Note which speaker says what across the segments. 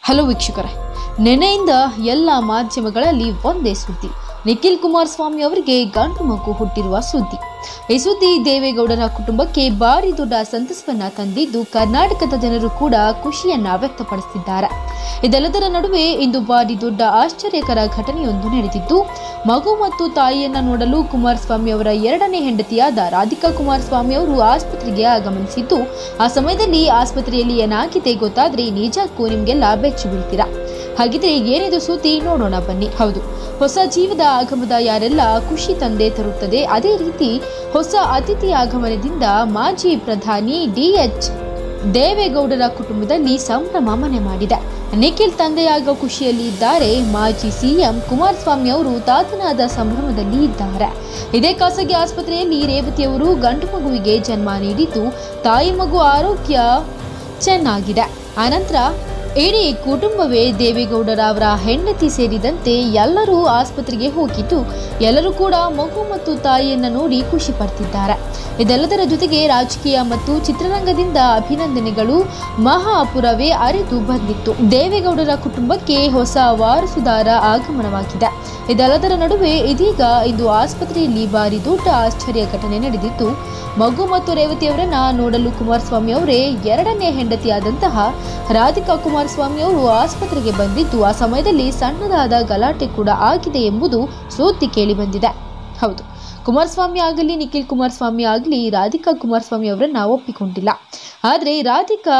Speaker 1: hello ವೀಕ್ಷಕರೇ ನೆನೆಯಿಂದ ಎಲ್ಲ ಮಾಧ್ಯಮಗಳಲ್ಲಿ ಒಂದೇ ಸುದ್ದಿ ನಿಖಿಲ್ ಕುಮಾರಸ್ವಾಮಿ ಅವರಿಗೆ ಗಂಡು ಮಗು ಹುಟ್ಟಿರುವ ಸುದ್ದಿ ಈ ಸುದ್ದಿ ದೇವೇಗೌಡರ ಕುಟುಂಬಕ್ಕೆ ಭಾರಿ ದೊಡ್ಡ ಸಂತಸವನ್ನ ತಂದಿದ್ದು ಕರ್ನಾಟಕದ ಜನರು ಕೂಡ ಖುಷಿಯನ್ನ ವ್ಯಕ್ತಪಡಿಸಿದ್ದಾರೆ ಇದೆಲ್ಲದರ ನಡುವೆ ಇಂದು ಭಾರಿ ದೊಡ್ಡ ಆಶ್ಚರ್ಯಕರ ಘಟನೆಯೊಂದು ನಡೆದಿದ್ದು ಮಗು ಮತ್ತು ತಾಯಿಯನ್ನ ನೋಡಲು ಕುಮಾರಸ್ವಾಮಿ ಅವರ ಎರಡನೇ ಹೆಂಡತಿಯಾದ ರಾಧಿಕಾ ಕುಮಾರಸ್ವಾಮಿ ಅವರು ಆಸ್ಪತ್ರೆಗೆ ಆಗಮನಿಸಿದ್ದು ಆ ಸಮಯದಲ್ಲಿ ಆಸ್ಪತ್ರೆಯಲ್ಲಿ ಏನಾಗಿದೆ ಗೊತ್ತಾದ್ರೆ ನಿಜಕ್ಕೂ ನಿಮ್ಗೆಲ್ಲ ಬೆಚ್ಚು ಬೀಳ್ತೀರಾ ಹಾಗಿದ್ರೆ ಏನಿದು ಸುದ್ದಿ ನೋಡೋಣ ಬನ್ನಿ ಹೌದು ಹೊಸ ಜೀವದ ಆಗಮದ ಯಾರೆಲ್ಲ ಖುಷಿ ತಂದೆ ತರುತ್ತದೆ ಅದೇ ರೀತಿ ಹೊಸ ಅತಿಥಿ ಆಗಮನದಿಂದ ಮಾಜಿ ಪ್ರಧಾನಿ ಡಿಎಚ್ ದೇವೇಗೌಡರ ಕುಟುಂಬದಲ್ಲಿ ಸಂಭ್ರಮ ಮನೆ ಮಾಡಿದೆ ನಿಖಿಲ್ ತಂದೆಯಾಗ ಖುಷಿಯಲ್ಲಿ ಇದ್ದಾರೆ ಮಾಜಿ ಸಿಎಂ ಕುಮಾರಸ್ವಾಮಿ ಅವರು ತಾತನಾದ ಸಂಭ್ರಮದಲ್ಲಿ ಇದ್ದಾರೆ ಇದೇ ಖಾಸಗಿ ಆಸ್ಪತ್ರೆಯಲ್ಲಿ ರೇವತಿಯವರು ಗಂಡು ಮಗುವಿಗೆ ಜನ್ಮ ನೀಡಿದ್ದು ತಾಯಿ ಮಗು ಆರೋಗ್ಯ ಚೆನ್ನಾಗಿದೆ ಆನಂತರ ಇಡೀ ಕುಟುಂಬವೇ ದೇವೇಗೌಡರ ಅವರ ಹೆಂಡತಿ ಸೇರಿದಂತೆ ಎಲ್ಲರೂ ಆಸ್ಪತ್ರೆಗೆ ಹೋಗಿದ್ದು ಎಲ್ಲರೂ ಕೂಡ ಮಗು ಮತ್ತು ತಾಯಿಯನ್ನ ನೋಡಿ ಖುಷಿ ಪಡ್ತಿದ್ದಾರೆ ಇದೆಲ್ಲದರ ಜೊತೆಗೆ ರಾಜಕೀಯ ಮತ್ತು ಚಿತ್ರರಂಗದಿಂದ ಅಭಿನಂದನೆಗಳು ಮಹಾಪುರವೇ ಅರಿದು ಬಂದಿತ್ತು ದೇವೇಗೌಡರ ಕುಟುಂಬಕ್ಕೆ ಹೊಸ ವಾರಸುದಾರ ಆಗಮನವಾಗಿದೆ ಇದೆಲ್ಲದರ ನಡುವೆ ಇದೀಗ ಇಂದು ಆಸ್ಪತ್ರೆಯಲ್ಲಿ ಭಾರಿ ದೊಡ್ಡ ಆಶ್ಚರ್ಯ ಘಟನೆ ನಡೆದಿದ್ದು ಮಗು ಮತ್ತು ರೇವತಿಯವರನ್ನ ನೋಡಲು ಕುಮಾರಸ್ವಾಮಿ ಅವರೇ ಎರಡನೇ ಹೆಂಡತಿಯಾದಂತಹ ರಾಧಿಕಾ ಕುಮಾರಸ್ವಾಮಿ ಅವರು ಆಸ್ಪತ್ರೆಗೆ ಬಂದಿದ್ದು ಆ ಸಮಯದಲ್ಲಿ ಸಣ್ಣದಾದ ಗಲಾಟೆ ಕೂಡ ಆಗಿದೆ ಎಂಬುದು ಸುದ್ದಿ ಕೇಳಿ ಬಂದಿದೆ ಹೌದು ಕುಮಾರಸ್ವಾಮಿ ಆಗಲಿ ನಿಖಿಲ್ ಕುಮಾರಸ್ವಾಮಿ ಆಗಲಿ ರಾಧಿಕಾ ಕುಮಾರಸ್ವಾಮಿ ಅವರನ್ನ ಒಪ್ಪಿಕೊಂಡಿಲ್ಲ ಆದರೆ ರಾಧಿಕಾ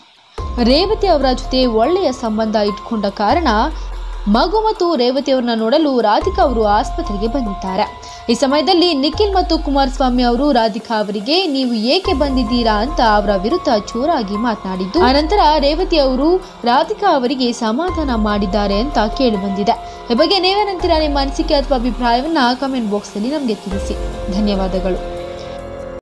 Speaker 1: ರೇವತಿ ಅವರ ಜೊತೆ ಒಳ್ಳೆಯ ಸಂಬಂಧ ಇಟ್ಕೊಂಡ ಕಾರಣ ಮಗು ಮತ್ತು ರೇವತಿ ಅವರನ್ನ ನೋಡಲು ರಾಧಿಕಾ ಅವರು ಆಸ್ಪತ್ರೆಗೆ ಬಂದಿದ್ದಾರೆ ಈ ಸಮಯದಲ್ಲಿ ನಿಖಿಲ್ ಮತ್ತು ಕುಮಾರಸ್ವಾಮಿ ಅವರು ರಾಧಿಕಾ ಅವರಿಗೆ ನೀವು ಏಕೆ ಬಂದಿದ್ದೀರಾ ಅಂತ ಅವರ ವಿರುದ್ಧ ಜೋರಾಗಿ ಮಾತನಾಡಿದ್ದು ಆನಂತರ ರೇವತಿ ಅವರು ರಾಧಿಕಾ ಅವರಿಗೆ ಸಮಾಧಾನ ಮಾಡಿದ್ದಾರೆ ಅಂತ ಕೇಳಿ ಬಂದಿದೆ ಈ ಬಗ್ಗೆ ನೀವೇನಂತೀರಾ ನಿಮ್ಮ ಅನಿಸಿಕೆ ಅಥವಾ ಅಭಿಪ್ರಾಯವನ್ನ ಕಮೆಂಟ್ ಬಾಕ್ಸ್ ಅಲ್ಲಿ ನಮಗೆ ತಿಳಿಸಿ ಧನ್ಯವಾದಗಳು